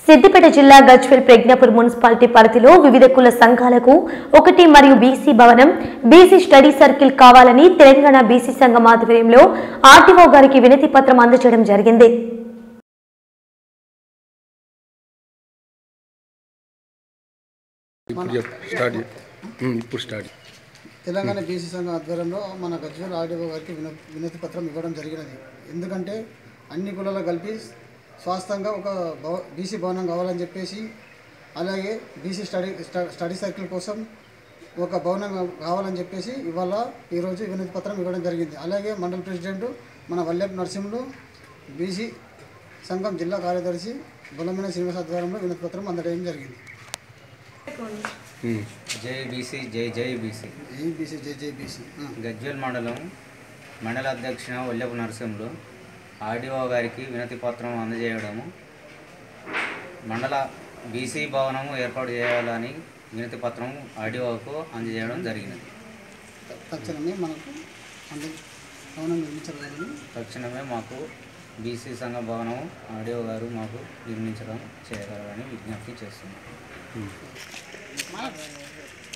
సిద్దిపేట జిల్లా గజ్వేల్ ప్రజ్ఞాపూర్ మున్సిపాలిటీ పరిధిలో వివిధ కుల సంఘాలకు ఒకటి మరియు బీసీ భవనం బీసీ స్టడీ సర్కిల్ కావాలని తెలంగాణ బీసీ సంఘం ఆధ్వర్యంలో ఆర్టీఓ గారికి వినతి పత్రం అందజేయడం జరిగింది ఇప్పుడు చెప్పు స్టార్ట్ చెప్పు. ఉమ్, ఇప్పుడు స్టార్ట్ చెప్పు. తెలంగాణ బీసీ సంఘం ఆధ్వర్యంలో మన గజ్వేల్ ఆర్డీఓ గారికి విన వినతి పత్రం ఇవ్వడం జరిగినది ఎందుకంటే అన్ని కులాలు కలిపి స్వాస్థంగా ఒక భవ బీసీ భవనం కావాలని చెప్పేసి అలాగే బీసీ స్టడీ స్ట- స్టడీ సర్కిల్ కోసం ఒక భవనం కావాలని చెప్పేసి ఇవాళ ఈరోజు వినతి పత్రం ఇవ్వడం జరిగింది అలాగే మండల ప్రెసిడెంట్ మన వల్లెప్ నరసింహులు బీసీ సంఘం జిల్లా కార్యదర్శి బుల్లమైన శ్రీనివాస ఆధ్వర్యంలో వినతి పత్రం అందడం జరిగింది ఉమ్, జై బీసీ జై జై బీసీ ఈ బీసీ జేజేబీసీ గజ్వేల్ మండలం మండల అధ్యక్షున వల్లెపు నరసింహులు ఆర్డీఓ గారికి వినతి పత్రం అందజేయడము మండల బీసీ భవనము ఏర్పాటు చేయాలని వినతి పత్రం ఆర్డీఓకు అందజేయడం జరిగినది తక్షణమే మనకు అందు భవనం నిర్మించగలని తక్షణమే మాకు బీసీ సంఘ భవనం ఆర్డీఓ గారు మాకు నిర్మించడం చేయగలరని విజ్ఞప్తి చేస్తున్నాం